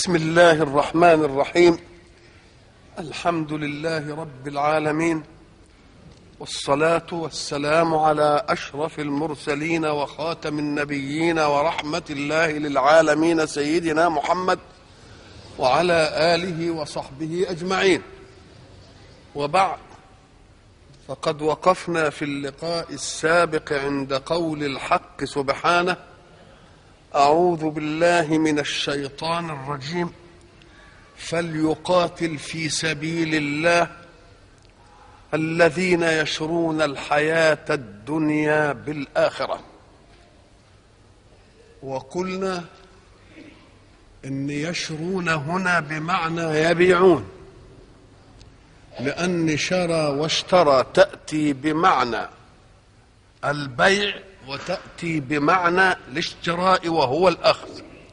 بسم الله الرحمن الرحيم الحمد لله رب العالمين والصلاه والسلام على اشرف المرسلين وخاتم النبيين ورحمه الله للعالمين سيدنا محمد وعلى اله وصحبه اجمعين وبعد فقد وقفنا في اللقاء السابق عند قول الحق سبحانه اعوذ بالله من الشيطان الرجيم فليقاتل في سبيل الله الذين يشرون الحياه الدنيا بالاخره وقلنا ان يشرون هنا بمعنى يبيعون لان شرى واشترى تاتي بمعنى البيع وتاتي بمعنى الاشتراء وهو الاخذ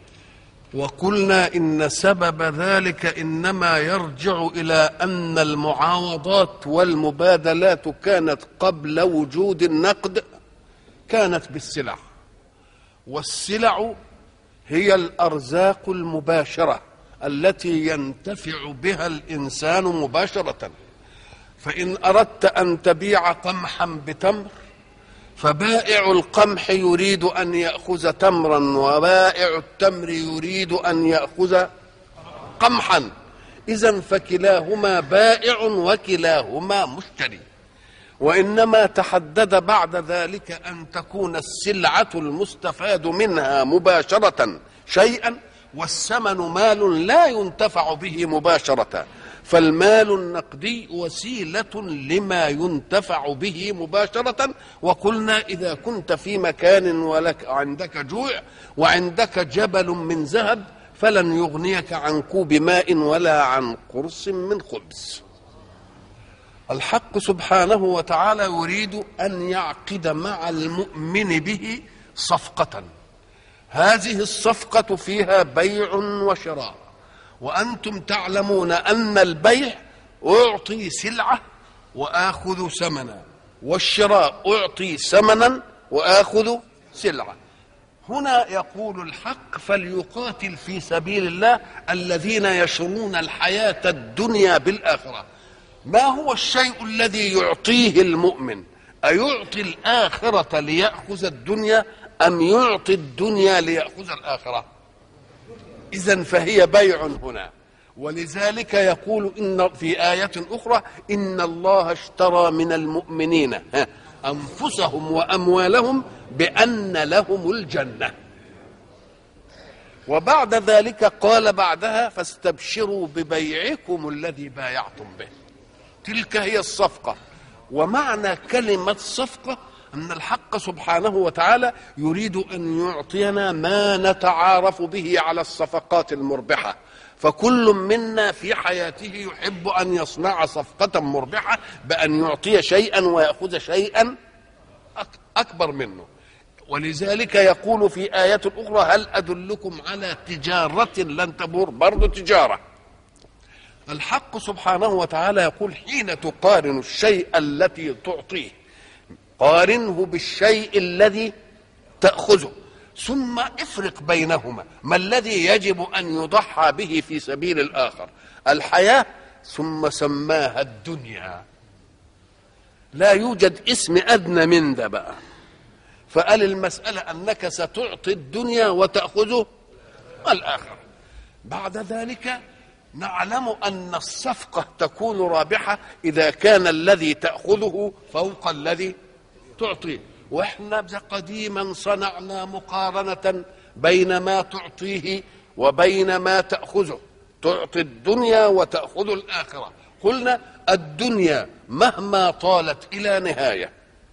وقلنا ان سبب ذلك انما يرجع الى ان المعاوضات والمبادلات كانت قبل وجود النقد كانت بالسلع والسلع هي الارزاق المباشره التي ينتفع بها الانسان مباشره فان اردت ان تبيع قمحا بتمر فبائع القمح يريد ان ياخذ تمرا وبائع التمر يريد ان ياخذ قمحا اذا فكلاهما بائع وكلاهما مشتري وانما تحدد بعد ذلك ان تكون السلعه المستفاد منها مباشره شيئا والثمن مال لا ينتفع به مباشره فالمال النقدي وسيله لما ينتفع به مباشره وقلنا اذا كنت في مكان ولك عندك جوع وعندك جبل من ذهب فلن يغنيك عن كوب ماء ولا عن قرص من خبز الحق سبحانه وتعالى يريد ان يعقد مع المؤمن به صفقه هذه الصفقه فيها بيع وشراء وانتم تعلمون ان البيع اعطي سلعه واخذ ثمنا والشراء اعطي ثمنا واخذ سلعه هنا يقول الحق فليقاتل في سبيل الله الذين يشرون الحياه الدنيا بالاخره ما هو الشيء الذي يعطيه المؤمن ايعطي الاخره لياخذ الدنيا ام يعطي الدنيا لياخذ الاخره اذا فهي بيع هنا ولذلك يقول ان في ايه اخرى ان الله اشترى من المؤمنين انفسهم واموالهم بان لهم الجنه وبعد ذلك قال بعدها فاستبشروا ببيعكم الذي بايعتم به تلك هي الصفقه ومعنى كلمه صفقه ان الحق سبحانه وتعالى يريد ان يعطينا ما نتعارف به على الصفقات المربحه فكل منا في حياته يحب ان يصنع صفقه مربحه بان يعطي شيئا وياخذ شيئا اكبر منه ولذلك يقول في آية أخرى هل أدلكم على تجارة لن تبور برضو تجارة الحق سبحانه وتعالى يقول حين تقارن الشيء التي تعطيه قارنه بالشيء الذي تأخذه ثم افرق بينهما ما الذي يجب أن يضحى به في سبيل الآخر الحياة ثم سماها الدنيا لا يوجد اسم أدنى من ذا بقى فقال المسألة أنك ستعطي الدنيا وتأخذ الآخر بعد ذلك نعلم أن الصفقة تكون رابحة إذا كان الذي تأخذه فوق الذي تعطيه واحنا قديما صنعنا مقارنة بين ما تعطيه وبين ما تأخذه تعطي الدنيا وتأخذ الآخرة قلنا الدنيا مهما طالت إلى نهاية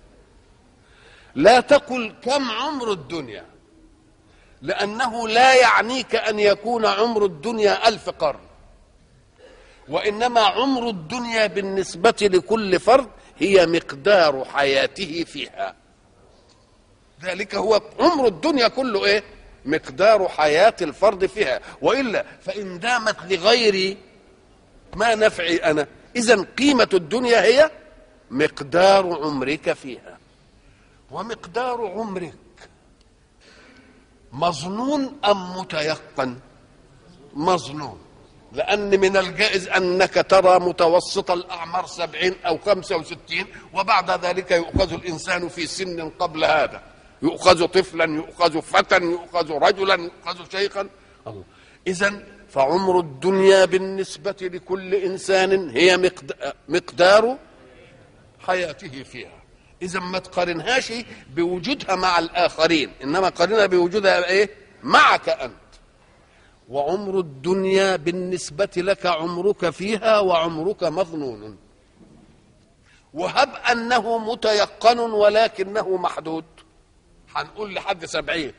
لا تقل كم عمر الدنيا لأنه لا يعنيك أن يكون عمر الدنيا ألف قرن وإنما عمر الدنيا بالنسبة لكل فرد هي مقدار حياته فيها ذلك هو عمر الدنيا كله ايه مقدار حياة الفرد فيها وإلا فإن دامت لغيري ما نفعي أنا إذا قيمة الدنيا هي مقدار عمرك فيها ومقدار عمرك مظنون أم متيقن مظنون لأن من الجائز أنك ترى متوسط الأعمار سبعين أو خمسة وستين وبعد ذلك يؤخذ الإنسان في سن قبل هذا يؤخذ طفلا يؤخذ فتى يؤخذ رجلا يؤخذ شيخا الله إذا فعمر الدنيا بالنسبة لكل إنسان هي مقد- مقدار حياته فيها إذا ما تقارنهاش بوجودها مع الآخرين إنما قارنها بوجودها إيه معك أنت وعمر الدنيا بالنسبة لك عمرك فيها وعمرك مظنون وهب أنه متيقن ولكنه محدود هنقول لحد سبعين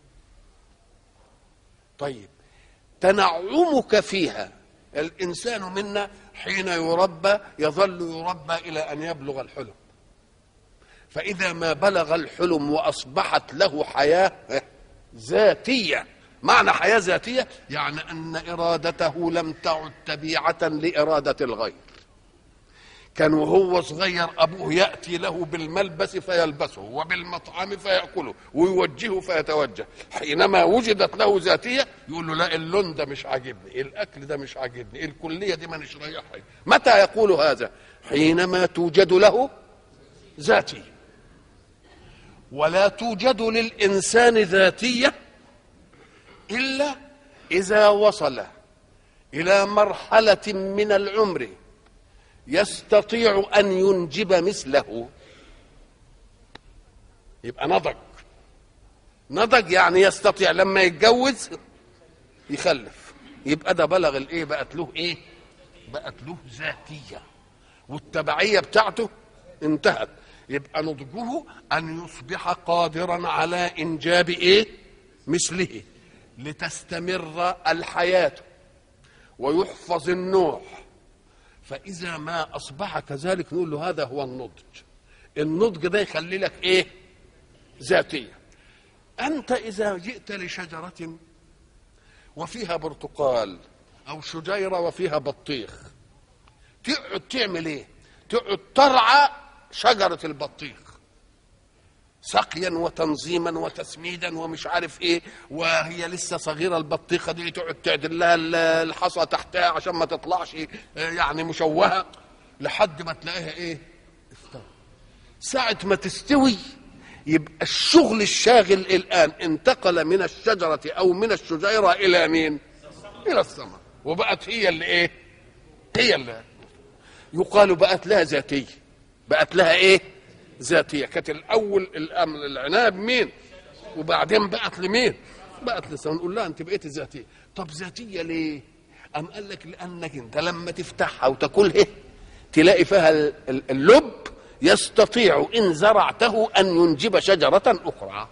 طيب تنعمك فيها الإنسان منا حين يربى يظل يربى إلى أن يبلغ الحلم فإذا ما بلغ الحلم وأصبحت له حياة ذاتية معنى حياة ذاتية يعني أن إرادته لم تعد تبيعة لإرادة الغير كان وهو صغير أبوه يأتي له بالملبس فيلبسه وبالمطعم فيأكله ويوجهه فيتوجه حينما وجدت له ذاتية يقول له لا اللون ده مش عاجبني الأكل ده مش عاجبني الكلية دي مانيش رايحها متى يقول هذا حينما توجد له ذاتية ولا توجد للإنسان ذاتية إلا إذا وصل إلى مرحلة من العمر يستطيع أن ينجب مثله يبقى نضج نضج يعني يستطيع لما يتجوز يخلف يبقى ده بلغ الايه بقت له ايه بقت له ذاتيه والتبعيه بتاعته انتهت يبقى نضجه ان يصبح قادرا على انجاب ايه مثله لتستمر الحياه ويحفظ النوع فاذا ما اصبح كذلك نقول له هذا هو النضج النضج ده يخلي لك ايه ذاتيه انت اذا جئت لشجره وفيها برتقال او شجيره وفيها بطيخ تقعد تعمل ايه تقعد ترعى شجره البطيخ سقيا وتنظيما وتسميدا ومش عارف ايه وهي لسه صغيره البطيخه دي تقعد تعدل لها الحصى تحتها عشان ما تطلعش يعني مشوهه لحد ما تلاقيها ايه استوى ساعه ما تستوي يبقى الشغل الشاغل الان انتقل من الشجره او من الشجيره الى مين الى الثمر وبقت هي اللي ايه هي اللي يقال بقت لها ذاتيه بقت لها ايه ذاتيه كانت الاول الامر العناب مين وبعدين بقت لمين بقت لسه نقول لها انت بقيت ذاتيه طب ذاتيه ليه ام قال لك لانك انت لما تفتحها وتاكلها تلاقي فيها اللب يستطيع ان زرعته ان ينجب شجره اخرى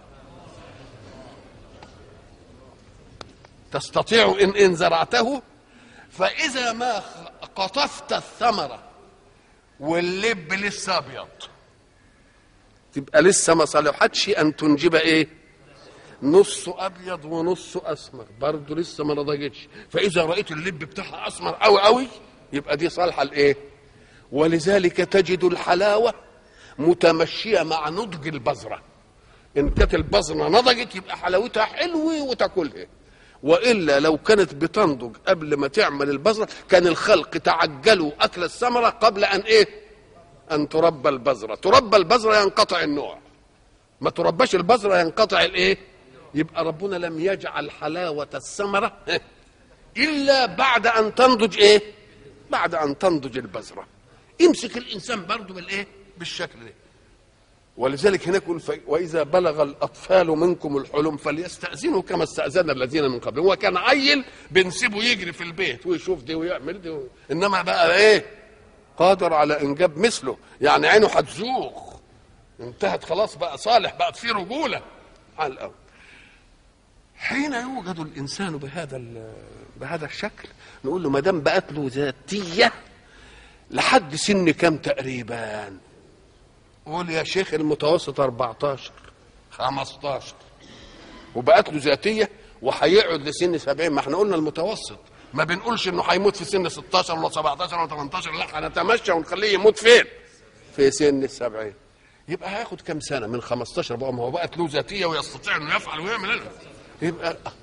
تستطيع ان ان زرعته فاذا ما قطفت الثمره واللب لسه ابيض تبقى لسه ما صلحتش ان تنجب ايه نص ابيض ونص اسمر برضه لسه ما نضجتش فاذا رايت اللب بتاعها اسمر قوي قوي يبقى دي صالحه لايه ولذلك تجد الحلاوه متمشيه مع نضج البذره ان كانت البذره نضجت يبقى حلاوتها حلوه وتاكلها والا لو كانت بتنضج قبل ما تعمل البذره كان الخلق تعجلوا اكل الثمره قبل ان ايه ان تربى البذره تربى البذره ينقطع النوع ما ترباش البذره ينقطع الايه يبقى ربنا لم يجعل حلاوه الثمره الا بعد ان تنضج ايه بعد ان تنضج البذره يمسك الانسان برضه بالايه بالشكل ده ولذلك هناك يقول واذا بلغ الاطفال منكم الحلم فليستاذنوا كما استاذن الذين من قبلهم هو كان عيل بنسيبه يجري في البيت ويشوف دي ويعمل دي و... انما بقى ايه قادر على انجاب مثله يعني عينه هتزوغ انتهت خلاص بقى صالح بقت فيه رجوله على الاول حين يوجد الانسان بهذا بهذا الشكل نقول له ما دام بقت له ذاتيه لحد سن كم تقريبا قول يا شيخ المتوسط 14 15 وبقت له ذاتيه وهيقعد لسن 70 ما احنا قلنا المتوسط ما بنقولش انه هيموت في سن 16 ولا 17 ولا 18 لا هنتمشى ونخليه يموت فين؟ في سن السبعين يبقى هياخد كم سنه من 15 بقى ما هو بقت له ذاتيه ويستطيع انه يفعل ويعمل يبقى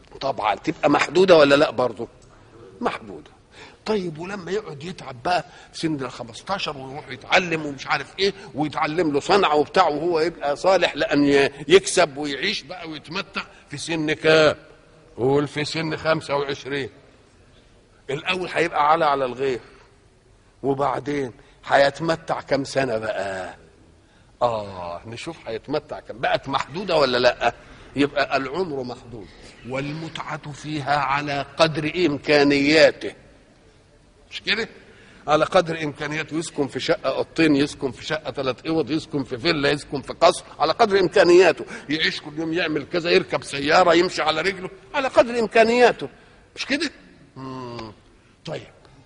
طبعا تبقى محدوده ولا لا برضه محدوده طيب ولما يقعد يتعب بقى في سن ال 15 ويروح يتعلم ومش عارف ايه ويتعلم له صنعه وبتاع وهو يبقى صالح لان ي- يكسب ويعيش بقى ويتمتع في سن كام؟ قول في سن 25 الاول هيبقى على على الغير وبعدين هيتمتع كم سنه بقى؟ اه نشوف هيتمتع كم بقت محدوده ولا لا؟ يبقى العمر محدود والمتعه فيها على قدر امكانياته مش كده؟ على قدر امكانياته يسكن في شقه اوضتين يسكن في شقه ثلاث اوض يسكن في فيلا يسكن في قصر على قدر امكانياته يعيش كل يوم يعمل كذا يركب سياره يمشي على رجله على قدر امكانياته مش كده؟ مم. طيب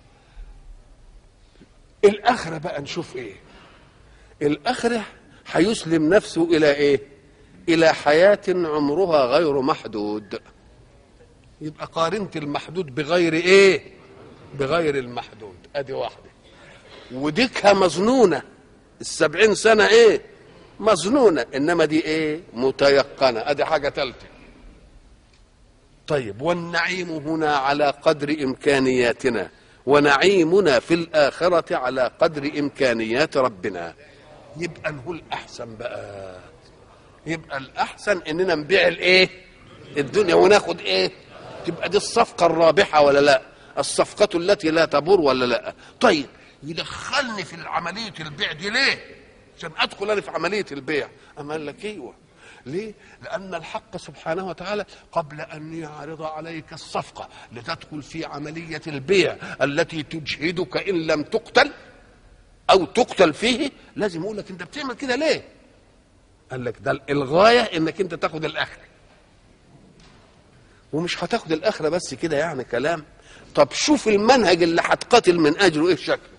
الاخره بقى نشوف ايه؟ الاخره هيسلم نفسه الى ايه؟ الى حياه عمرها غير محدود يبقى قارنت المحدود بغير ايه؟ بغير المحدود ادي واحده وديكها مظنونه السبعين سنه ايه مظنونه انما دي ايه متيقنه ادي حاجه ثالثه طيب والنعيم هنا على قدر امكانياتنا ونعيمنا في الاخره على قدر امكانيات ربنا يبقى هو الاحسن بقى يبقى الاحسن اننا نبيع الايه الدنيا وناخد ايه تبقى دي الصفقه الرابحه ولا لا الصفقه التي لا تبور ولا لا طيب يدخلني في عمليه البيع دي ليه عشان ادخل انا في عمليه البيع اما قال لك ايوه ليه؟ لأن الحق سبحانه وتعالى قبل أن يعرض عليك الصفقة لتدخل في عملية البيع التي تجهدك إن لم تقتل أو تقتل فيه لازم يقول لك أنت بتعمل كده ليه؟ قال لك ده الغاية إنك أنت تاخد الآخرة ومش هتاخد الآخرة بس كده يعني كلام طب شوف المنهج اللي هتقاتل من أجله إيه شكله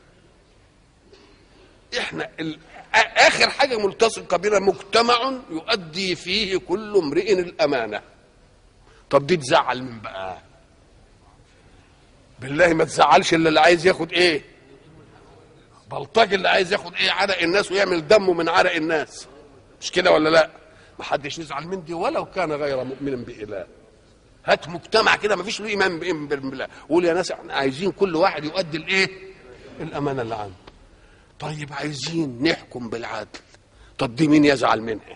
احنا ال... اخر حاجه ملتصقه بنا مجتمع يؤدي فيه كل امرئ الامانه طب دي تزعل من بقى بالله ما تزعلش الا اللي عايز ياخد ايه بلطجي اللي عايز ياخد ايه عرق الناس ويعمل دمه من عرق الناس مش كده ولا لا ما حدش يزعل من دي ولو كان غير مؤمن باله هات مجتمع كده ما فيش له ايمان بالله قول يا ناس احنا عايزين كل واحد يؤدي الايه الامانه اللي عنده طيب عايزين نحكم بالعدل طب دي مين يزعل منها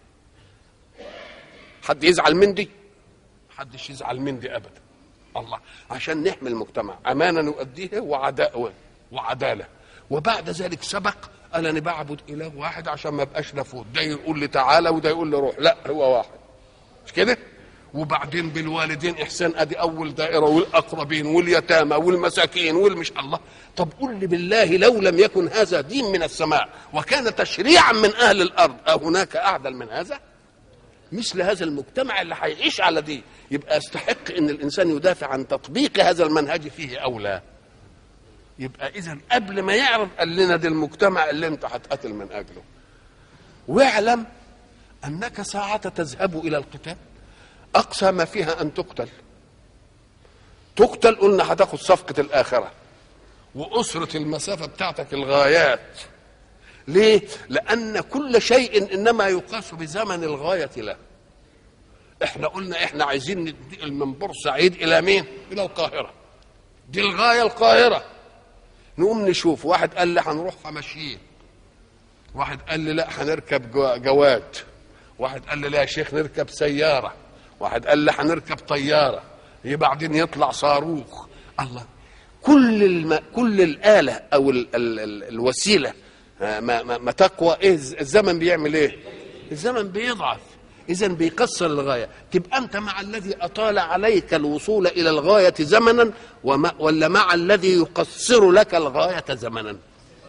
حد يزعل من دي حدش يزعل من دي ابدا الله عشان نحمي المجتمع امانه نؤديها وعداء وعداله وبعد ذلك سبق قال انا بعبد اله واحد عشان ما ابقاش نفوت ده يقول لي تعالى وده يقول لي روح لا هو واحد مش كده وبعدين بالوالدين احسان ادي اول دائره والاقربين واليتامى والمساكين والمش الله طب قل لي بالله لو لم يكن هذا دين من السماء وكان تشريعا من اهل الارض اهناك اعدل من هذا مثل هذا المجتمع اللي هيعيش على دي يبقى يستحق ان الانسان يدافع عن تطبيق هذا المنهج فيه او لا يبقى اذا قبل ما يعرف قال لنا ده المجتمع اللي انت هتقاتل من اجله واعلم انك ساعه تذهب الى القتال اقصى ما فيها ان تقتل تقتل قلنا هتاخد صفقه الاخره واسره المسافه بتاعتك الغايات ليه لان كل شيء انما يقاس بزمن الغايه له احنا قلنا احنا عايزين ننتقل من بورسعيد الى مين الى القاهره دي الغايه القاهره نقوم نشوف واحد قال لي هنروح ماشيين واحد قال لي لا هنركب جواد واحد قال لي لا يا شيخ نركب سياره واحد قال لي هنركب طياره بعدين يطلع صاروخ الله كل الم... كل الاله او ال... ال... ال... الوسيله ما, ما... ما تقوى ايه الزمن بيعمل ايه الزمن بيضعف اذا بيكسر الغايه تبقى انت مع الذي اطال عليك الوصول الى الغايه زمنا وما... ولا مع الذي يقصر لك الغايه زمنا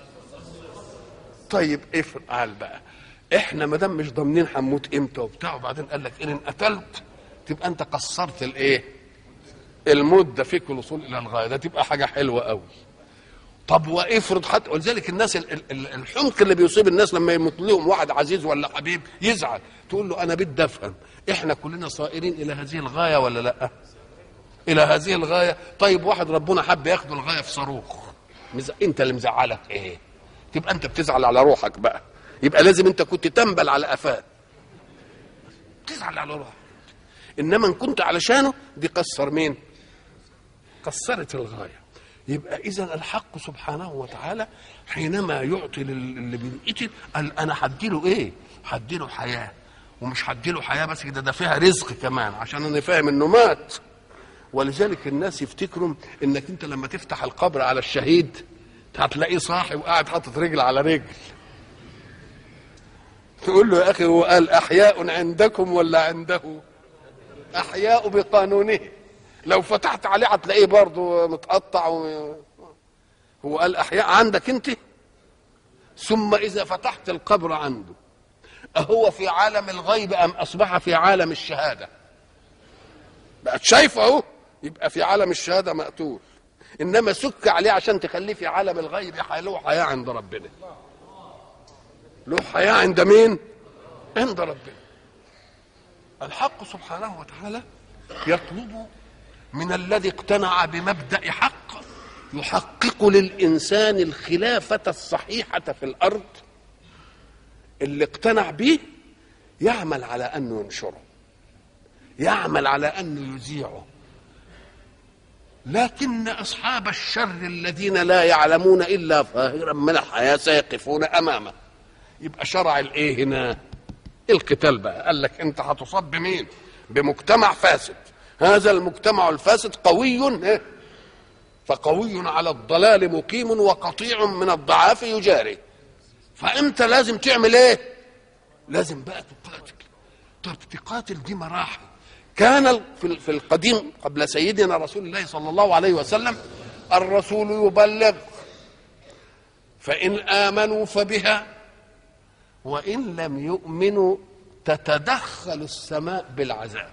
طيب افعل بقى احنا ما دام مش ضامنين هنموت امتى وبتاع وبعدين قال لك ان قتلت تبقى انت قصرت الايه المده فيك الوصول الى الغايه ده تبقى حاجه حلوه قوي طب وافرض حتى ولذلك الناس الحمق اللي بيصيب الناس لما يموت لهم واحد عزيز ولا حبيب يزعل تقول له انا بدي افهم احنا كلنا صائرين الى هذه الغايه ولا لا الى هذه الغايه طيب واحد ربنا حب ياخده الغايه في صاروخ مز... انت اللي مزعلك ايه تبقى انت بتزعل على روحك بقى يبقى لازم انت كنت تنبل على قفاه تزعل على روحك انما ان كنت علشانه دي قصر مين قصرت الغايه يبقى اذا الحق سبحانه وتعالى حينما يعطي للي بينقتل قال انا هديله ايه هديله حياه ومش هديله حياه بس كده ده فيها رزق كمان عشان انا فاهم انه مات ولذلك الناس يفتكروا انك انت لما تفتح القبر على الشهيد هتلاقيه صاحي وقاعد حاطط رجل على رجل تقول له يا اخي هو قال احياء عندكم ولا عنده احياء بقانونه لو فتحت عليه هتلاقيه برضه متقطع و... هو قال احياء عندك انت ثم اذا فتحت القبر عنده اهو في عالم الغيب ام اصبح في عالم الشهاده بقت شايفه اهو يبقى في عالم الشهاده مقتول انما سك عليه عشان تخليه في عالم الغيب له حياه عند ربنا له حياه عند مين عند ربنا الحق سبحانه وتعالى يطلب من الذي اقتنع بمبدا حق يحقق للانسان الخلافه الصحيحه في الارض اللي اقتنع به يعمل على انه ينشره يعمل على انه يذيعه لكن اصحاب الشر الذين لا يعلمون الا ظاهرا من الحياه سيقفون امامه يبقى شرع الايه هنا القتال بقى قال لك انت هتصاب بمين بمجتمع فاسد هذا المجتمع الفاسد قوي فقوي على الضلال مقيم وقطيع من الضعاف يجاري فانت لازم تعمل ايه لازم بقى تقاتل طب تقاتل دي مراحل كان في القديم قبل سيدنا رسول الله صلى الله عليه وسلم الرسول يبلغ فإن آمنوا فبها وإن لم يؤمنوا تتدخل السماء بالعذاب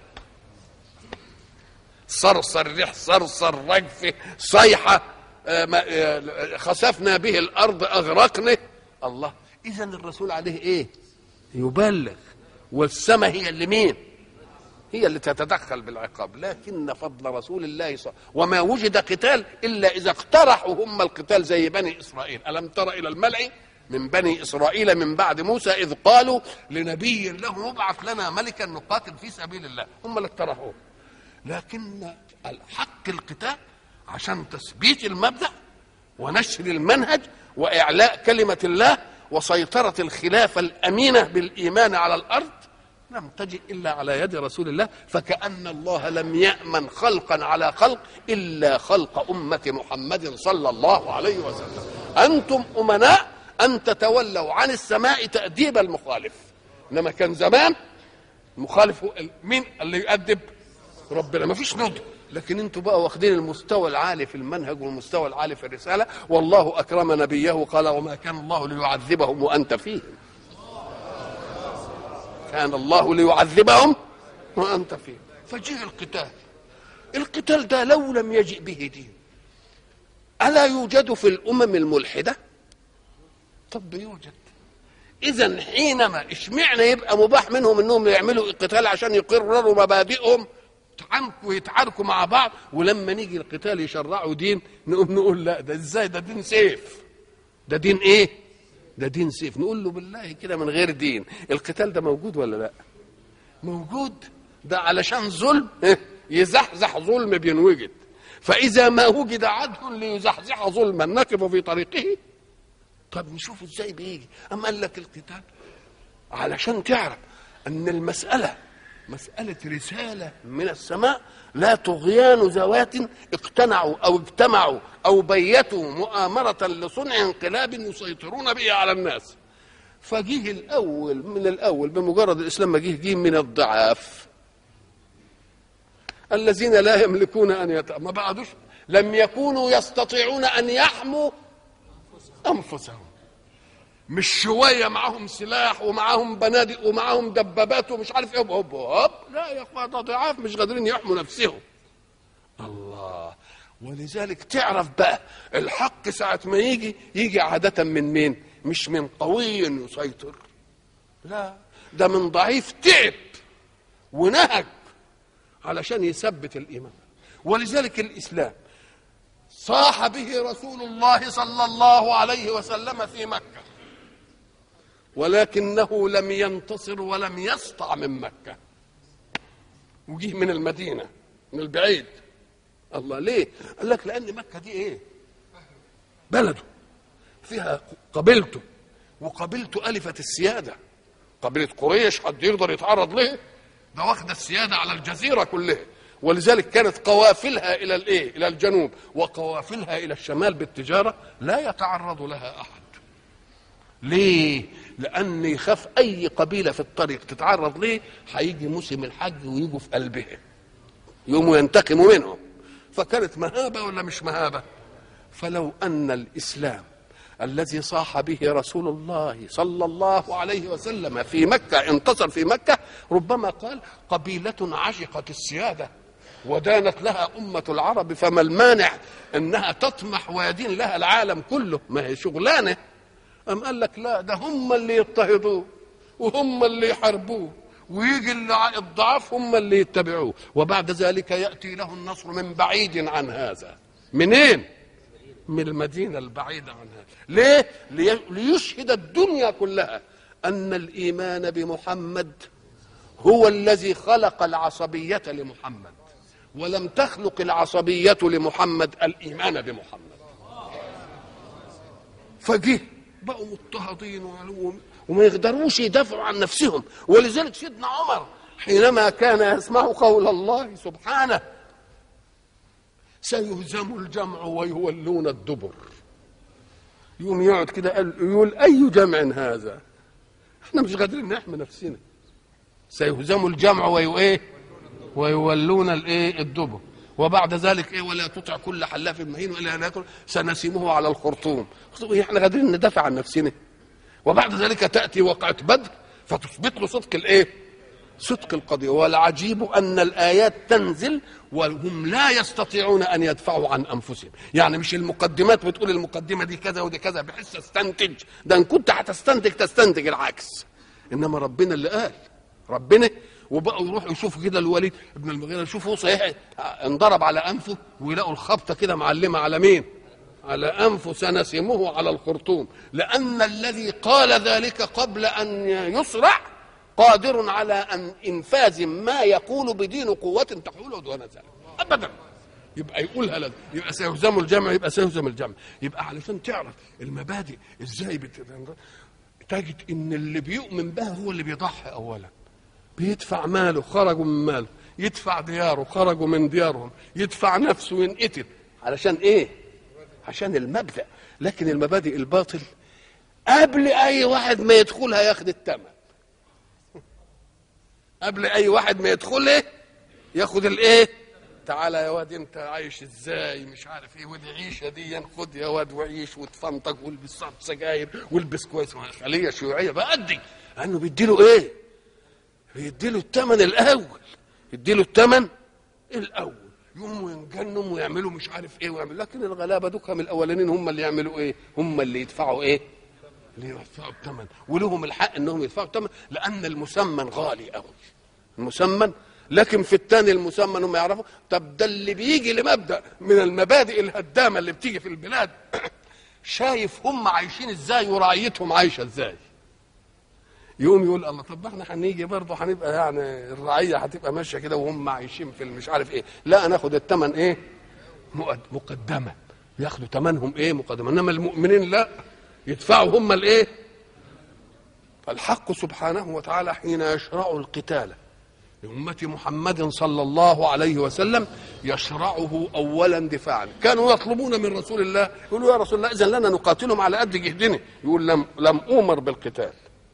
صرصر ريح صرصر رجف صيحة خسفنا به الأرض أغرقنا الله إذا الرسول عليه إيه يبلغ والسماء هي اللي مين هي اللي تتدخل بالعقاب لكن فضل رسول الله صلى وما وجد قتال الا اذا اقترحوا هم القتال زي بني اسرائيل الم تر الى الملأ من بني اسرائيل من بعد موسى اذ قالوا لنبي له ابعث لنا ملكا نقاتل في سبيل الله هم اللي اقترحوه لكن الحق القتال عشان تثبيت المبدا ونشر المنهج واعلاء كلمه الله وسيطره الخلافه الامينه بالايمان على الارض لم تجئ الا على يد رسول الله فكأن الله لم يأمن خلقا على خلق الا خلق امة محمد صلى الله عليه وسلم انتم امناء ان تتولوا عن السماء تأديب المخالف انما كان زمان المخالف مين اللي يؤدب ربنا ما فيش نضج لكن انتوا بقى واخدين المستوى العالي في المنهج والمستوى العالي في الرساله والله اكرم نبيه قال وما كان الله ليعذبهم وانت فيهم كان الله ليعذبهم وانت فيهم فجاء القتال القتال ده لو لم يجئ به دين الا يوجد في الامم الملحده طب يوجد اذا حينما اشمعنى يبقى مباح منهم انهم يعملوا القتال عشان يقرروا مبادئهم يتعاركوا يتعاركوا مع بعض ولما نيجي القتال يشرعوا دين نقوم نقول لا ده ازاي ده دين سيف ده دين ايه ده دين سيف نقول له بالله كده من غير دين القتال ده موجود ولا لا موجود ده علشان ظلم يزحزح ظلم بينوجد فاذا ما وجد عدل ليزحزح ظلما نقف في طريقه طب نشوف ازاي بيجي اما قال لك القتال علشان تعرف ان المساله مسألة رسالة من السماء لا طغيان ذوات اقتنعوا أو اجتمعوا أو بيتوا مؤامرة لصنع انقلاب يسيطرون به على الناس فجيه الأول من الأول بمجرد الإسلام ما جه جه من الضعاف الذين لا يملكون أن يت... ما بعدوش لم يكونوا يستطيعون أن يحموا أنفسهم مش شويه معاهم سلاح ومعاهم بنادق ومعاهم دبابات ومش عارف ايه هوب هوب لا يا اخوان ده ضعاف مش قادرين يحموا نفسهم الله ولذلك تعرف بقى الحق ساعة ما يجي يجي عادة من مين؟ مش من قوي يسيطر لا ده من ضعيف تعب ونهج علشان يثبت الإيمان ولذلك الإسلام صاح به رسول الله صلى الله عليه وسلم في مكة ولكنه لم ينتصر ولم يسطع من مكة وجيه من المدينه من البعيد الله ليه قال لك لان مكه دي ايه بلده فيها قبيلته وقبيلته الفت السياده قبيله قريش حد يقدر يتعرض له ده واخده السياده على الجزيره كلها ولذلك كانت قوافلها الى الايه الى الجنوب وقوافلها الى الشمال بالتجاره لا يتعرض لها احد ليه لان يخاف اي قبيله في الطريق تتعرض ليه هيجي موسم الحج ويجوا في قلبها يقوموا ينتقموا منهم فكانت مهابه ولا مش مهابه فلو ان الاسلام الذي صاح به رسول الله صلى الله عليه وسلم في مكه انتصر في مكه ربما قال قبيله عشقت السياده ودانت لها أمة العرب فما المانع أنها تطمح ويدين لها العالم كله ما هي شغلانة أم قال لك لا ده هم اللي يضطهدوه وهم اللي يحاربوه ويجي الضعاف هم اللي يتبعوه وبعد ذلك يأتي له النصر من بعيد عن هذا منين من المدينة البعيدة عن هذا ليه ليشهد الدنيا كلها أن الإيمان بمحمد هو الذي خلق العصبية لمحمد ولم تخلق العصبية لمحمد الإيمان بمحمد فجه بقوا مضطهدين وعلوم وما يقدروش يدافعوا عن نفسهم ولذلك سيدنا عمر حينما كان يسمع قول الله سبحانه سيهزم الجمع ويولون الدبر يقوم يقعد كده يقول اي جمع هذا احنا مش قادرين نحمي نفسنا سيهزم الجمع ويو ايه ويولون الايه الدبر وبعد ذلك ايه ولا تطع كل حلاف مهين ولا ناكل سنسمه على الخرطوم احنا قادرين ندافع عن نفسنا وبعد ذلك تاتي وقعه بدر فتثبت له صدق الايه صدق القضيه والعجيب ان الايات تنزل وهم لا يستطيعون ان يدفعوا عن انفسهم يعني مش المقدمات بتقول المقدمه دي كذا ودي كذا بحيث استنتج ده ان كنت هتستنتج تستنتج العكس انما ربنا اللي قال ربنا وبقوا يروحوا يشوفوا كده الوليد ابن المغيرة يشوفوا صحيح انضرب على انفه ويلاقوا الخبطه كده معلمه على مين؟ على انفه سنسمه على الخرطوم لان الذي قال ذلك قبل ان يصرع قادر على ان انفاذ ما يقول بدين قوه تحول دون ذلك ابدا يبقى يقولها لازم يبقى سيهزم الجمع يبقى سيهزم الجمع يبقى علشان تعرف المبادئ ازاي بت... تجد ان اللي بيؤمن بها هو اللي بيضحي اولا بيدفع ماله خرجوا من ماله يدفع دياره خرجوا من ديارهم يدفع نفسه ينقتل علشان ايه عشان المبدا لكن المبادئ الباطل قبل اي واحد ما يدخلها ياخد الثمن قبل اي واحد ما يدخلها ياخد الايه تعالى يا واد انت عايش ازاي مش عارف ايه ودي عيشه دي خد يا واد وعيش وتفنطق والبس سجاير والبس كويس خليه شيوعيه بقى قدي لانه بيديله ايه يديله الثمن الاول يديله الثمن الاول يقوموا ينجنوا ويعملوا مش عارف ايه ويعمل لكن الغلابه دوكهم الاولانيين هم اللي يعملوا ايه هم اللي يدفعوا ايه اللي يدفعوا الثمن ولهم الحق انهم يدفعوا الثمن لان المسمن غالي قوي المسمن لكن في الثاني المسمن هم يعرفوا طب ده اللي بيجي لمبدا من المبادئ الهدامه اللي بتيجي في البلاد شايف هم عايشين ازاي ورعيتهم عايشه ازاي يقوم يقول الله طب احنا هنيجي برضه هنبقى يعني الرعيه هتبقى ماشيه كده وهم عايشين في مش عارف ايه لا ناخد الثمن ايه مقدمه ياخدوا ثمنهم ايه مقدمه انما المؤمنين لا يدفعوا هم الايه فالحق سبحانه وتعالى حين يشرع القتال لأمة محمد صلى الله عليه وسلم يشرعه أولا دفاعا كانوا يطلبون من رسول الله يقولوا يا رسول الله إذن لنا نقاتلهم على قد جهدنا يقول لم, لم أمر بالقتال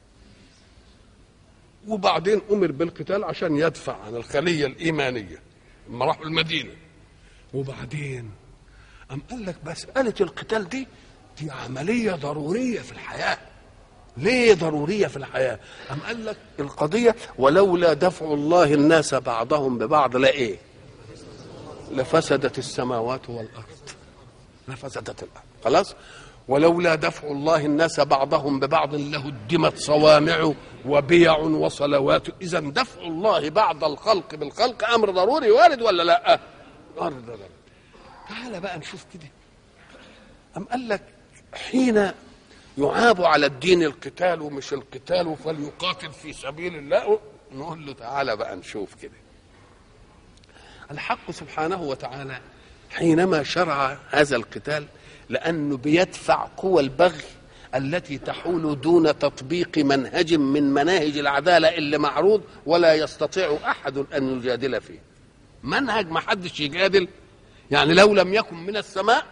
وبعدين امر بالقتال عشان يدفع عن الخليه الايمانيه لما راحوا المدينه وبعدين أم قال لك مسألة القتال دي دي عملية ضرورية في الحياة ليه ضرورية في الحياة أم قال لك القضية ولولا دفع الله الناس بعضهم ببعض لا إيه لفسدت السماوات والأرض لفسدت الأرض خلاص ولولا دفع الله الناس بعضهم ببعض لهدمت صوامع وبيع وصلوات اذا دفع الله بعض الخلق بالخلق امر ضروري وارد ولا لا امر ضروري تعال بقى نشوف كده ام قال لك حين يعاب على الدين القتال ومش القتال فليقاتل في سبيل الله نقول له تعالى بقى نشوف كده الحق سبحانه وتعالى حينما شرع هذا القتال لأنه بيدفع قوى البغي التي تحول دون تطبيق منهج من مناهج العدالة اللي معروض ولا يستطيع أحد أن يجادل فيه منهج ما حدش يجادل يعني لو لم يكن من السماء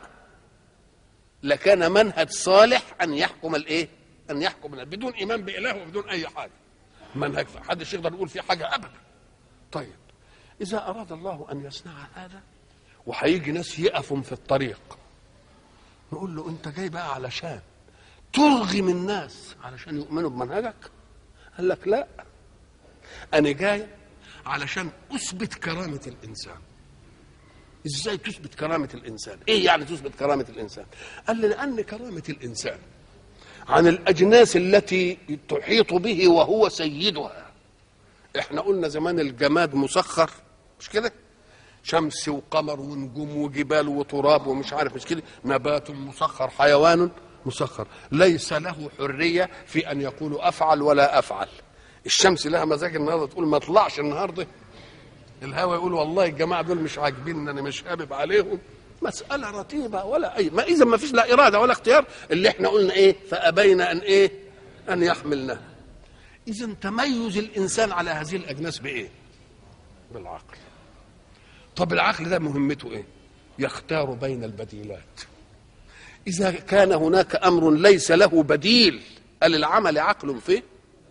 لكان منهج صالح أن يحكم الإيه أن يحكم بدون إيمان بإله وبدون أي حاجة منهج حدش يقدر يقول فيه حاجة أبدا طيب إذا أراد الله أن يصنع هذا وهيجي ناس يقفوا في الطريق نقول له أنت جاي بقى علشان ترغم الناس علشان يؤمنوا بمنهجك قال لك لا أنا جاي علشان أثبت كرامة الإنسان ازاي تثبت كرامة الإنسان ايه يعني تثبت كرامة الإنسان قال لي لأن كرامة الإنسان عن الأجناس التي تحيط به وهو سيدها احنا قلنا زمان الجماد مسخر مش كده شمس وقمر ونجوم وجبال وتراب ومش عارف مش كده نبات مسخر حيوان مسخر ليس له حرية في أن يقول أفعل ولا أفعل الشمس لها مزاج النهارده تقول ما اطلعش النهارده الهوى يقول والله الجماعه دول مش عاجبين انا مش حابب عليهم مساله رتيبه ولا اي ما اذا ما فيش لا اراده ولا اختيار اللي احنا قلنا ايه فابين ان ايه ان يحملنها اذا تميز الانسان على هذه الاجناس بايه بالعقل طب العقل ده مهمته ايه يختار بين البديلات اذا كان هناك امر ليس له بديل قال العمل عقل فيه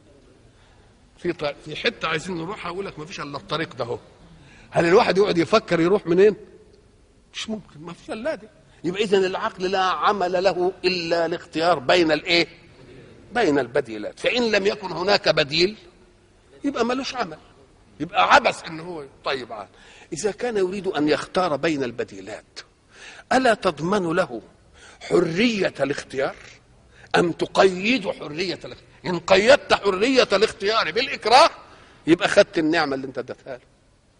في ط- في حته عايزين نروحها يقول لك ما فيش الا الطريق ده اهو هل الواحد يقعد يفكر يروح منين مش ممكن ما فيش الا دي يبقى اذا العقل لا عمل له الا الاختيار بين الايه بين البديلات فان لم يكن هناك بديل يبقى ملوش عمل يبقى عبث ان هو طيب عاد اذا كان يريد ان يختار بين البديلات الا تضمن له حريه الاختيار ام تقيد حريه الاختيار ان قيدت حريه الاختيار بالاكراه يبقى خدت النعمه اللي انت اديتها له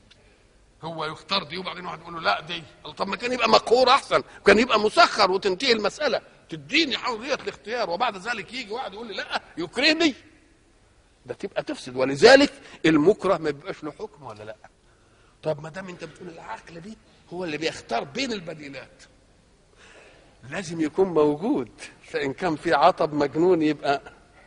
هو يختار دي وبعدين واحد يقول له لا دي طب ما كان يبقى مقهور احسن كان يبقى مسخر وتنتهي المساله تديني حريه الاختيار وبعد ذلك يجي واحد يقول لي لا يكرهني ده تبقى تفسد ولذلك المكره ما بيبقاش له حكم ولا لا طب ما دام انت بتقول العقل دي هو اللي بيختار بين البديلات لازم يكون موجود فان كان في عطب مجنون يبقى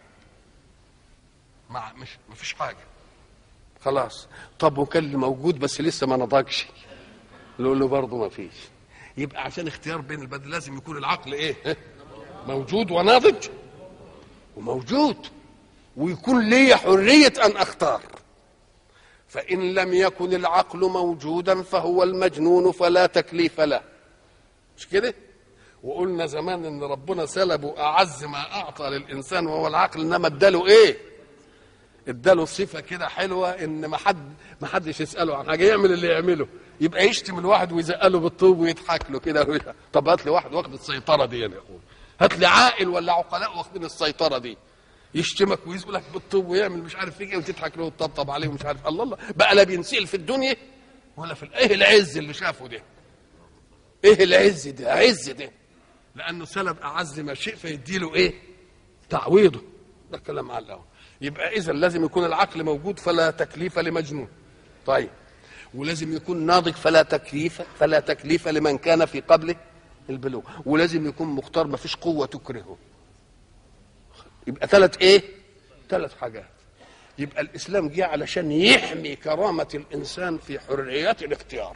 مع مش مفيش حاجه خلاص طب وكان اللي موجود بس لسه ما نضجش نقول له برضه ما فيش يبقى عشان اختيار بين البدل لازم يكون العقل ايه موجود وناضج وموجود ويكون لي حرية أن أختار فإن لم يكن العقل موجودا فهو المجنون فلا تكليف له مش كده وقلنا زمان ان ربنا سلبه اعز ما اعطى للانسان وهو العقل انما اداله ايه اداله صفه كده حلوه ان ما حد ما حدش يساله عن حاجه يعمل اللي يعمله يبقى يشتم الواحد ويزقله بالطوب ويضحك له كده طب هات لي واحد واخد السيطره دي يعني يقول هات لي عاقل ولا عقلاء واخدين السيطره دي يشتمك ويزقلك بالطوب ويعمل مش عارف ايه وتضحك له وتطبطب عليه ومش عارف الله الله بقى لا بينسال في الدنيا ولا في ايه العز اللي شافه ده ايه العز ده عز ده لانه سلب اعز ما شيء فيديله ايه تعويضه ده كلام على الاول يبقى اذا لازم يكون العقل موجود فلا تكليف لمجنون طيب ولازم يكون ناضج فلا تكليف فلا تكليف لمن كان في قبله البلوغ ولازم يكون مختار ما فيش قوه تكرهه يبقى ثلاث ايه ثلاث حاجات يبقى الاسلام جه علشان يحمي كرامه الانسان في حريه الاختيار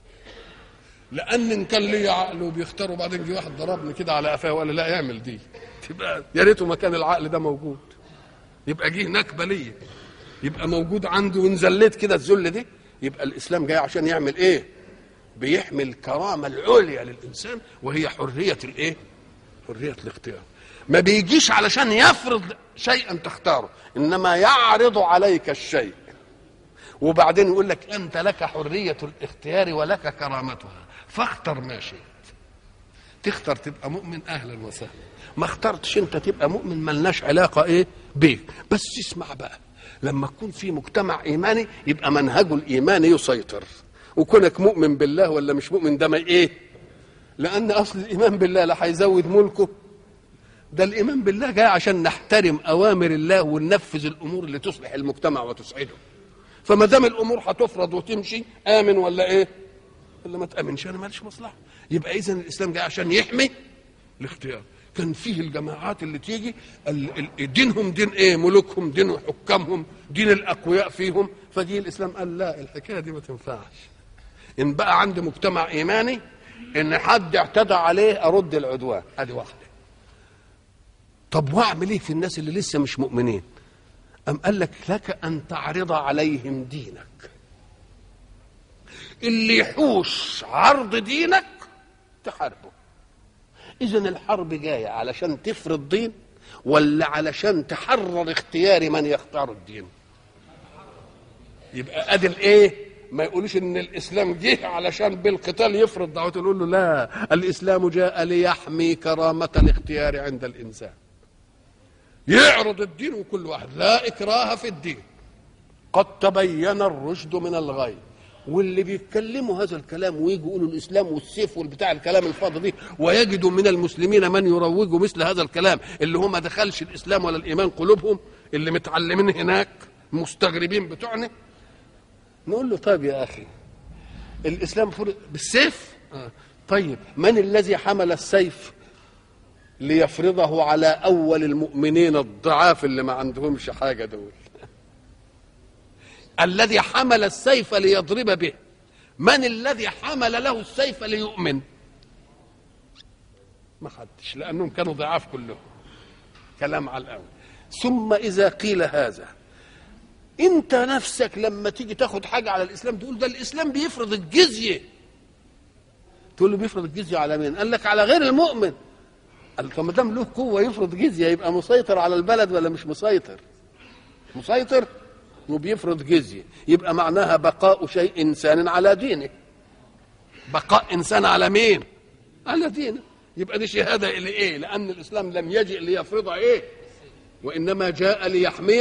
لان ان كان لي عقل وبيختار وبعدين جه واحد ضربني كده على قفاه وقال لي لا اعمل دي تبقى يا ريته ما كان العقل ده موجود يبقى جه نكبه ليا يبقى موجود عنده ونزلت كده الذل دي يبقى الاسلام جاي عشان يعمل ايه بيحمي الكرامه العليا للانسان وهي حريه الايه حريه الاختيار ما بيجيش علشان يفرض شيئا تختاره انما يعرض عليك الشيء وبعدين يقول لك انت لك حريه الاختيار ولك كرامتها فاختر ما شئت تختار تبقى مؤمن اهلا وسهلا ما اخترتش انت تبقى مؤمن ملناش علاقه ايه بيك بس اسمع بقى لما تكون في مجتمع ايماني يبقى منهجه الايماني يسيطر وكونك مؤمن بالله ولا مش مؤمن ده ما ايه لان اصل الايمان بالله لا هيزود ملكه ده الايمان بالله جاي عشان نحترم اوامر الله وننفذ الامور اللي تصلح المجتمع وتسعده فما دام الامور هتفرض وتمشي امن ولا ايه ولا ما تامنش انا ماليش مصلحه يبقى اذا الاسلام جاي عشان يحمي الاختيار كان فيه الجماعات اللي تيجي ال- ال- دينهم دين ايه ملوكهم دين حكامهم دين الاقوياء فيهم فجي الاسلام قال لا الحكايه دي ما تنفعش ان بقى عندي مجتمع ايماني ان حد اعتدى عليه ارد العدوان ادي واحده طب واعمل ايه في الناس اللي لسه مش مؤمنين ام قال لك لك ان تعرض عليهم دينك اللي يحوش عرض دينك تحاربه اذا الحرب جايه علشان تفرض دين ولا علشان تحرر اختيار من يختار الدين يبقى ادي الايه ما يقولوش ان الاسلام جه علشان بالقتال يفرض دعوته نقول له لا الاسلام جاء ليحمي كرامه الاختيار عند الانسان يعرض الدين وكل واحد لا اكراه في الدين قد تبين الرشد من الغي واللي بيتكلموا هذا الكلام ويجوا يقولوا الاسلام والسيف والبتاع الكلام الفاضي دي ويجدوا من المسلمين من يروجوا مثل هذا الكلام اللي هم ما دخلش الاسلام ولا الايمان قلوبهم اللي متعلمين هناك مستغربين بتوعنا نقول له طيب يا اخي الاسلام فرض بالسيف آه. طيب من الذي حمل السيف ليفرضه على اول المؤمنين الضعاف اللي ما عندهمش حاجه دول الذي حمل السيف ليضرب به من الذي حمل له السيف ليؤمن ما حدش لانهم كانوا ضعاف كلهم كلام على الاول ثم اذا قيل هذا انت نفسك لما تيجي تاخد حاجه على الاسلام تقول ده الاسلام بيفرض الجزيه تقول له بيفرض الجزيه على مين قال لك على غير المؤمن قال طب ما دام له قوه يفرض جزيه يبقى مسيطر على البلد ولا مش مسيطر مسيطر وبيفرض جزيه يبقى معناها بقاء شيء انسان على دينه بقاء انسان على مين على دينه يبقى دي شهاده لايه لان الاسلام لم يجئ ليفرض ايه وانما جاء ليحمي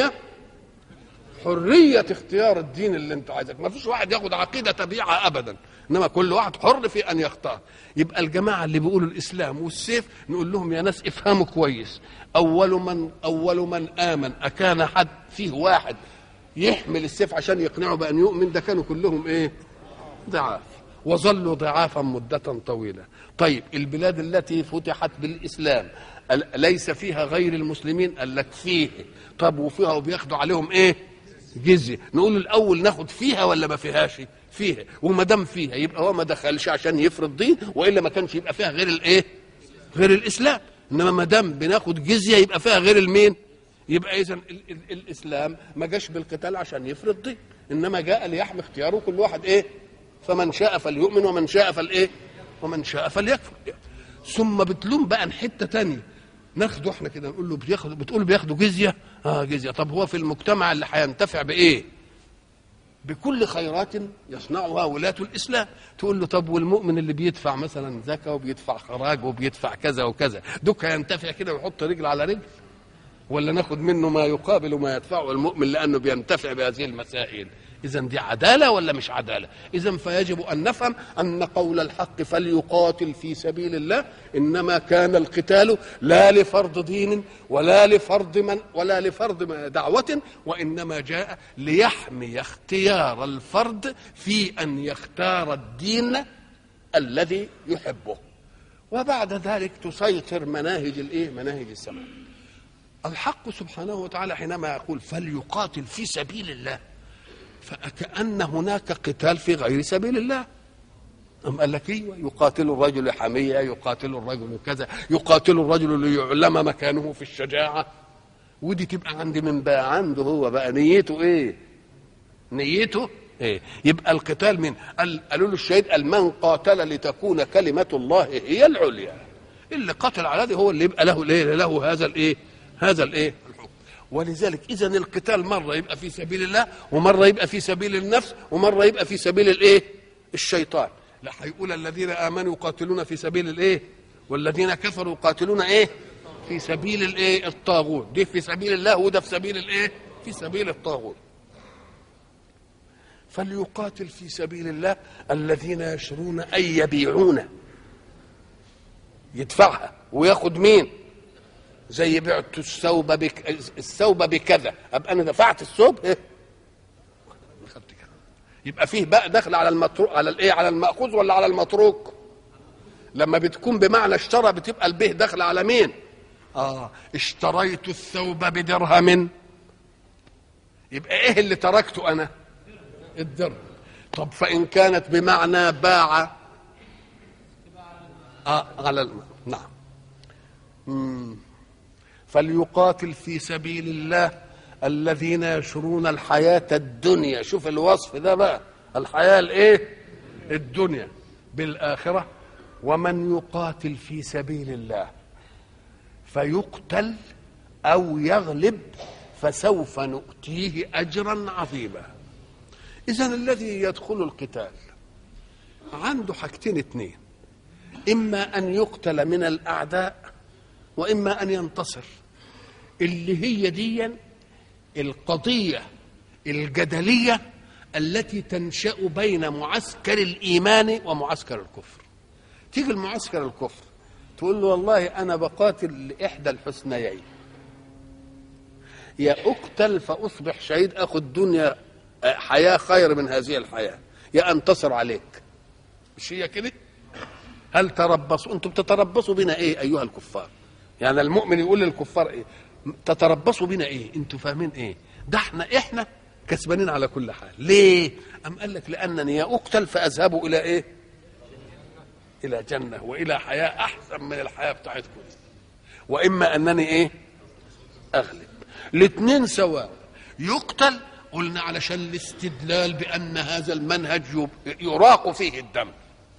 حرية اختيار الدين اللي انت عايزك ما فيش واحد ياخد عقيدة تبيعها ابدا انما كل واحد حر في ان يختار يبقى الجماعة اللي بيقولوا الاسلام والسيف نقول لهم يا ناس افهموا كويس اول من اول من امن اكان حد فيه واحد يحمل السيف عشان يقنعه بان يؤمن ده كانوا كلهم ايه ضعاف وظلوا ضعافا مدة طويلة طيب البلاد التي فتحت بالإسلام ال- ليس فيها غير المسلمين قال لك فيه طب وفيها وبياخدوا عليهم ايه جزية نقول الأول ناخد فيها ولا ما فيهاش فيها وما دام فيها يبقى هو ما دخلش عشان يفرض دين وإلا ما كانش يبقى فيها غير الايه غير الإسلام إنما ما دام بناخد جزية يبقى فيها غير المين يبقى اذا ال- ال- الاسلام ما جاش بالقتال عشان يفرض دين انما جاء ليحمي اختياره كل واحد ايه فمن شاء فليؤمن ومن شاء فالايه ومن شاء فليكفر ثم بتلوم بقى حته تانية ناخده احنا كده نقول له بياخد بتقول بياخدوا جزيه اه جزيه طب هو في المجتمع اللي هينتفع بايه بكل خيرات يصنعها ولاة الإسلام تقول له طب والمؤمن اللي بيدفع مثلا زكاة وبيدفع خراج وبيدفع كذا وكذا دوك ينتفع كده ويحط رجل على رجل ولا ناخد منه ما يقابل ما يدفعه المؤمن لانه بينتفع بهذه المسائل اذا دي عداله ولا مش عداله اذا فيجب ان نفهم ان قول الحق فليقاتل في سبيل الله انما كان القتال لا لفرض دين ولا لفرض من ولا لفرض دعوه وانما جاء ليحمي اختيار الفرد في ان يختار الدين الذي يحبه وبعد ذلك تسيطر مناهج الايه مناهج السماء الحق سبحانه وتعالى حينما يقول فليقاتل في سبيل الله فكأن هناك قتال في غير سبيل الله أم قال لك ايوه يقاتل الرجل حمية يقاتل الرجل كذا يقاتل الرجل ليعلم مكانه في الشجاعة ودي تبقى عندي من بقى عنده هو بقى نيته ايه نيته ايه يبقى القتال من قال قالوا له الشهيد قال من قاتل لتكون كلمة الله هي العليا اللي قاتل على هذه هو اللي يبقى له الايه له هذا الايه هذا الايه الحكم ولذلك اذا القتال مره يبقى في سبيل الله ومره يبقى في سبيل النفس ومره يبقى في سبيل الايه الشيطان لا هيقول الذين امنوا يقاتلون في سبيل الايه والذين كفروا يقاتلون ايه في سبيل الايه الطاغوت دي في سبيل الله وده في سبيل الايه في سبيل الطاغوت فليقاتل في سبيل الله الذين يشرون اي يبيعون يدفعها وياخد مين زي بعت الثوب بك الثوب بكذا ابقى انا دفعت الثوب إيه؟ خدت كده يبقى فيه بقى دخل على المتروك على الايه على الماخوذ ولا على المتروك لما بتكون بمعنى اشترى بتبقى البه داخله على مين اه اشتريت الثوب بدرهم يبقى ايه اللي تركته انا الدرهم طب فان كانت بمعنى باع آه على الم... نعم مم. فليقاتل في سبيل الله الذين يشرون الحياة الدنيا شوف الوصف ده بقى الحياة الايه الدنيا بالآخرة ومن يقاتل في سبيل الله فيقتل أو يغلب فسوف نؤتيه أجرا عظيما إذا الذي يدخل القتال عنده حاجتين اتنين إما أن يقتل من الأعداء وإما أن ينتصر اللي هي دي القضية الجدلية التي تنشأ بين معسكر الإيمان ومعسكر الكفر تيجي المعسكر الكفر تقول له والله أنا بقاتل لإحدى الحسنيين يا أقتل فأصبح شهيد أخذ الدنيا حياة خير من هذه الحياة يا أنتصر عليك مش هي كده هل تربصوا أنتم تتربصوا بنا إيه أيها الكفار يعني المؤمن يقول للكفار إيه تتربصوا بنا ايه انتوا فاهمين ايه ده احنا احنا كسبانين على كل حال ليه ام قال لك لانني يا اقتل فاذهب الى ايه الى جنه والى حياه احسن من الحياه بتاعتكم واما انني ايه اغلب الاثنين سواء يقتل قلنا علشان الاستدلال بان هذا المنهج يراق فيه الدم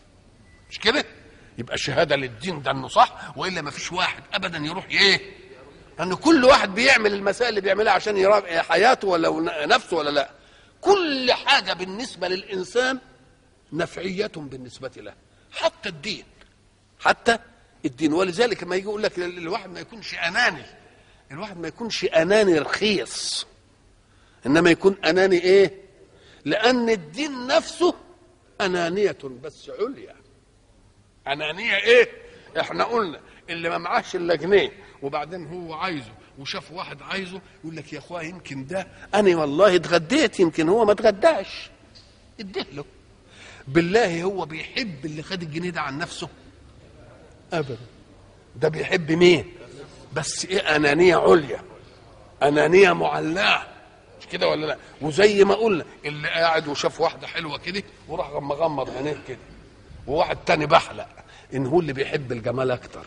مش كده يبقى شهاده للدين ده انه صح والا ما فيش واحد ابدا يروح ايه ان كل واحد بيعمل المسائل اللي بيعملها عشان يراقب حياته ولا نفسه ولا لا كل حاجه بالنسبه للانسان نفعيه بالنسبه له حتى الدين حتى الدين ولذلك ما يجي يقول لك الواحد ما يكونش اناني الواحد ما يكونش اناني رخيص انما يكون اناني ايه لان الدين نفسه انانيه بس عليا انانيه ايه احنا قلنا اللي ما معاش الا جنيه وبعدين هو عايزه وشاف واحد عايزه يقول لك يا اخويا يمكن ده انا والله اتغديت يمكن هو ما اتغداش اديه له بالله هو بيحب اللي خد الجنيه ده عن نفسه ابدا ده بيحب مين بس ايه انانيه عليا انانيه معلاه مش كده ولا لا وزي ما قلنا اللي قاعد وشاف واحده حلوه كده وراح مغمض عينيه كده وواحد تاني بحلق ان هو اللي بيحب الجمال اكتر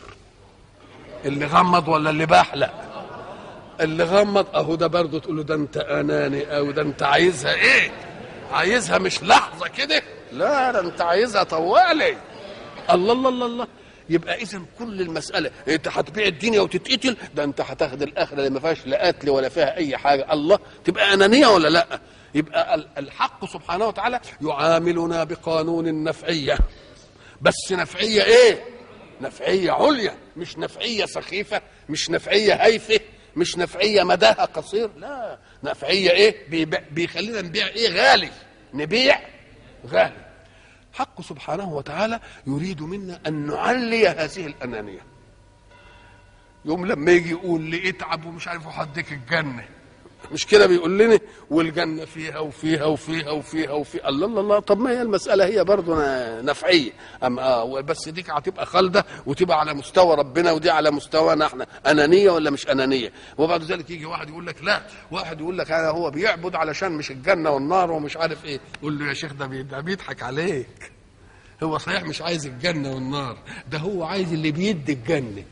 اللي غمض ولا اللي بحلق اللي غمض اهو ده برضه تقول له ده انت اناني او ده انت عايزها ايه عايزها مش لحظه كده لا ده انت عايزها طوالي الله الله الله الله يبقى اذا كل المساله انت هتبيع الدنيا وتتقتل ده انت هتاخد الاخره اللي ما فيهاش لا قتل ولا فيها اي حاجه الله تبقى انانيه ولا لا يبقى الحق سبحانه وتعالى يعاملنا بقانون النفعيه بس نفعيه ايه نفعيه عليا مش نفعيه سخيفه مش نفعيه هايفه مش نفعيه مداها قصير لا نفعيه ايه بيخلينا نبيع ايه غالي نبيع غالي حق سبحانه وتعالى يريد منا ان نعلي هذه الانانيه يوم لما يجي يقول لي اتعب ومش عارف احدك الجنه مش كده بيقول لنا والجنه فيها وفيها وفيها وفيها وفيها الله الله الله طب ما هي المساله هي برضه نفعيه أم آه بس ديك هتبقى خالده وتبقى على مستوى ربنا ودي على مستوانا احنا انانيه ولا مش انانيه وبعد ذلك يجي واحد يقول لك لا واحد يقول لك انا هو بيعبد علشان مش الجنه والنار ومش عارف ايه قول له يا شيخ ده ده بيضحك عليك هو صحيح مش عايز الجنه والنار ده هو عايز اللي بيدي الجنه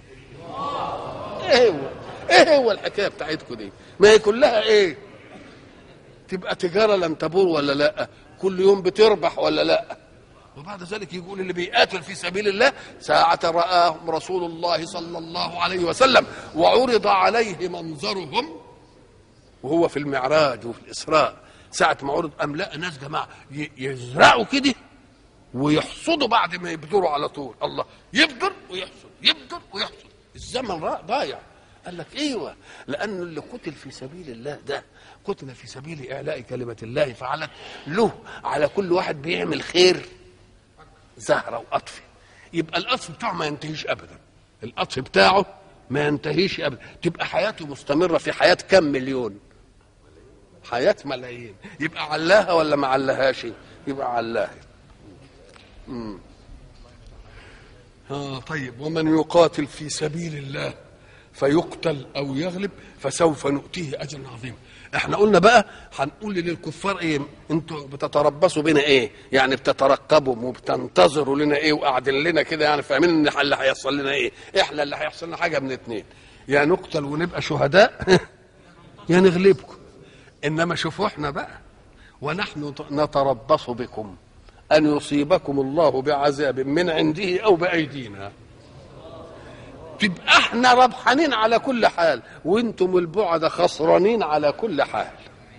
ايه هو ايه هو الحكايه بتاعتكم دي ما هي كلها ايه تبقى تجاره لن تبور ولا لا كل يوم بتربح ولا لا وبعد ذلك يقول اللي بيقاتل في سبيل الله ساعة رآهم رسول الله صلى الله عليه وسلم وعرض عليه منظرهم وهو في المعراج وفي الإسراء ساعة ما عرض أم لا ناس جماعة يزرعوا كده ويحصدوا بعد ما يبذروا على طول الله يبذر ويحصد يبذر ويحصد الزمن ضايع قال لك ايوه لان اللي قتل في سبيل الله ده قتل في سبيل اعلاء كلمه الله فعلت له على كل واحد بيعمل خير زهره وقطف يبقى القطف بتاعه ما ينتهيش ابدا القطف بتاعه ما ينتهيش ابدا تبقى حياته مستمره في حياه كم مليون حياه ملايين يبقى علاها ولا ما علاهاش يبقى علاها مم. آه طيب ومن يقاتل في سبيل الله فيقتل او يغلب فسوف نؤتيه اجرا عظيما احنا قلنا بقى هنقول للكفار ايه انتوا بتتربصوا بنا ايه يعني بتترقبوا وبتنتظروا لنا ايه وقاعدين لنا كده يعني فاهمين ان اللي هيحصل لنا ايه احنا اللي هيحصل لنا حاجه من اتنين يا نقتل ونبقى شهداء يا نغلبكم انما شوفوا احنا بقى ونحن نتربص بكم ان يصيبكم الله بعذاب من عنده او بايدينا تبقى احنا ربحانين على كل حال وانتم البعد خسرانين على كل حال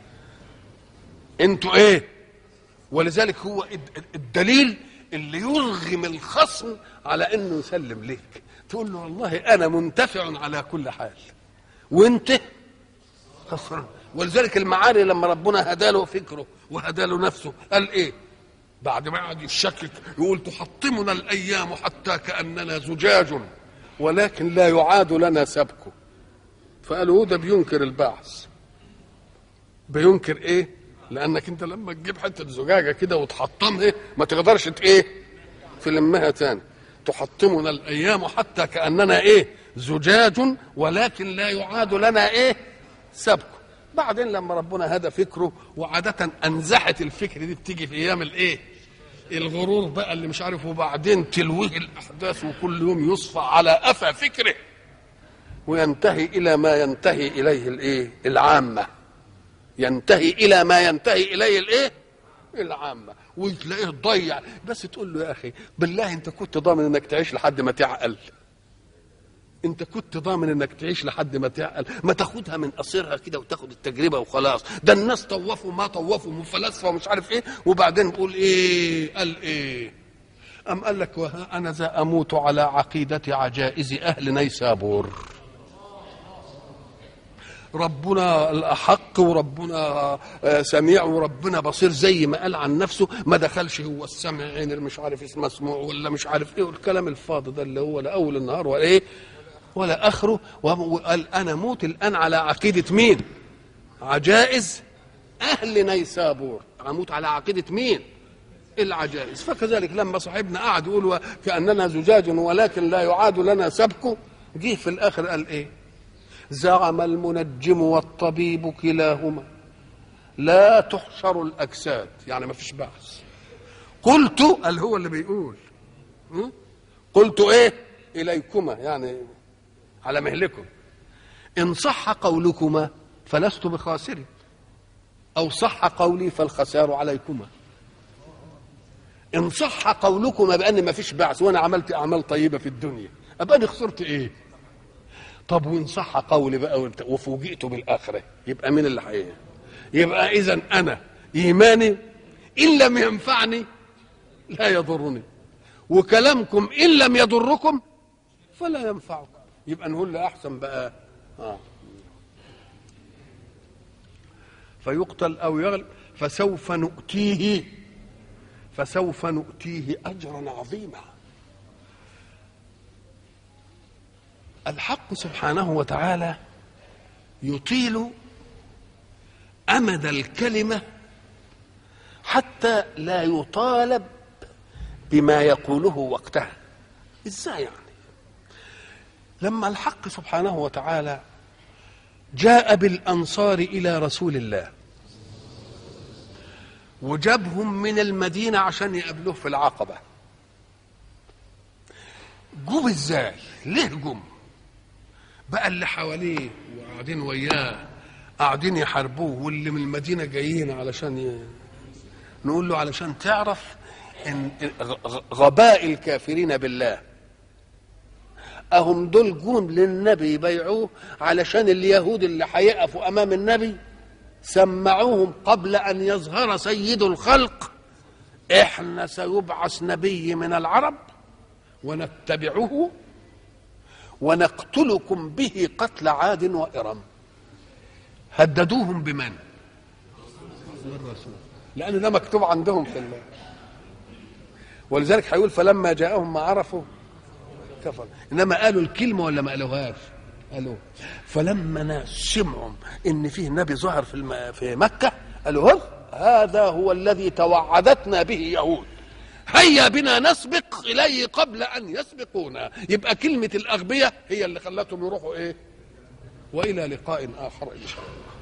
انتوا ايه ولذلك هو الدليل اللي يرغم الخصم على انه يسلم لك تقول له والله انا منتفع على كل حال وانت خسران ولذلك المعاني لما ربنا هدى له فكره وهدى له نفسه قال ايه بعد ما قعد يشكك يقول تحطمنا الايام حتى كاننا زجاج ولكن لا يعاد لنا سبكه فقالوا هو ده بينكر البعث بينكر ايه لانك انت لما تجيب حته زجاجه كده وتحطمها ما تقدرش ايه تلمها تاني تحطمنا الايام حتى كاننا ايه زجاج ولكن لا يعاد لنا ايه سبكه بعدين لما ربنا هدى فكره وعادة أنزحت الفكر دي بتيجي في أيام الإيه؟ الغرور بقى اللي مش عارف وبعدين تلويه الأحداث وكل يوم يصفى على أفى فكره وينتهي إلى ما ينتهي إليه الإيه؟ العامة ينتهي إلى ما ينتهي إليه الإيه؟ العامة وتلاقيه ضيع بس تقول له يا أخي بالله أنت كنت ضامن إنك تعيش لحد ما تعقل انت كنت ضامن انك تعيش لحد ما تعقل ما تاخدها من قصيرها كده وتاخد التجربه وخلاص ده الناس طوفوا ما طوفوا من فلاسفه ومش عارف ايه وبعدين بيقول ايه قال ايه ام قال لك وها انا ذا اموت على عقيده عجائز اهل نيسابور ربنا الاحق وربنا سميع وربنا بصير زي ما قال عن نفسه ما دخلش هو السمع عين مش عارف اسمه مسموع ولا مش عارف ايه والكلام الفاضي ده اللي هو لا اول النهار ولا ايه ولا اخره وقال انا موت الان على عقيده مين عجائز اهل نيسابور اموت على عقيده مين العجائز فكذلك لما صاحبنا قعد يقول كاننا زجاج ولكن لا يعاد لنا سبكه جه في الاخر قال ايه زعم المنجم والطبيب كلاهما لا تحشر الاجساد يعني ما فيش بعث قلت قال هو اللي بيقول قلت ايه اليكما يعني على مهلكم ان صح قولكما فلست بخاسر او صح قولي فالخسار عليكما ان صح قولكما بان ما فيش بعث وانا عملت اعمال طيبه في الدنيا ابقى انا خسرت ايه طب وان صح قولي بقى وفوجئت بالاخره يبقى مين اللي حقيقة يبقى اذا انا ايماني ان لم ينفعني لا يضرني وكلامكم ان لم يضركم فلا ينفعكم يبقى نقول له احسن بقى آه. فيقتل او يغلب فسوف نؤتيه فسوف نؤتيه اجرا عظيما الحق سبحانه وتعالى يطيل امد الكلمه حتى لا يطالب بما يقوله وقتها ازاي يعني لما الحق سبحانه وتعالى جاء بالانصار الى رسول الله وجابهم من المدينه عشان يقابلوه في العقبه جم ازاي ليه جم بقى اللي حواليه وقاعدين وياه قاعدين يحاربوه واللي من المدينه جايين علشان ي... نقول له علشان تعرف ان غباء الكافرين بالله اهم دول جم للنبي يبيعوه علشان اليهود اللي هيقفوا امام النبي سمعوهم قبل ان يظهر سيد الخلق احنا سيبعث نبي من العرب ونتبعه ونقتلكم به قتل عاد وإرم هددوهم بمن بالرسول لأن ده مكتوب عندهم في الله ولذلك هيقول فلما جاءهم ما عرفوا كفر إنما قالوا الكلمة ولا ما قالوهاش قالوا فلما ناس سمعوا ان فيه نبي ظهر في الم... في مكه قالوا هو هذا هو الذي توعدتنا به يهود هيا بنا نسبق اليه قبل ان يسبقونا يبقى كلمه الاغبياء هي اللي خلتهم يروحوا ايه والى لقاء اخر ان شاء الله